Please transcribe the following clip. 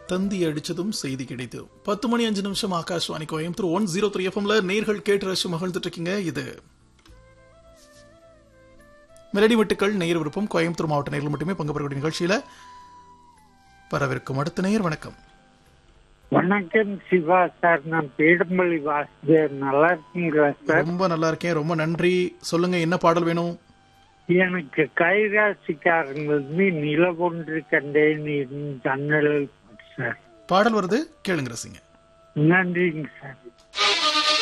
தந்தி அடிச்சதும் செய்தி கிடைத்ததும் பத்து மணி அஞ்சு நிமிஷம் Akashvani Coimbatore one zero three எஃப்எம்ல நேர்கள் கேட்டு ரசி மகிழ்ந்துட்டு இருக்கீங்க இது மெலடி வெட்டுக்கள் நேர் விருப்பம் கோயம்புத்தூர் மாவட்ட நேரில் மட்டுமே பங்கு பெறக்கூடிய நிகழ்ச்சியில வரவிருக்கும் அடுத்த நேர் வணக்கம் வணக்கம் சிவா சார் நான் பேடமல்லி வாசுதேவ் நல்லா இருக்கீங்களா சார் ரொம்ப நல்லா இருக்கேன் ரொம்ப நன்றி சொல்லுங்க என்ன பாடல் வேணும் எனக்கு கைராசிக்காரங்களுக்கு நிலவொன்று கண்டேன் என் ஜன்னலில் சார் பாடல் வருது கேளுங்க ரசிங்க நன்றிங்க சார்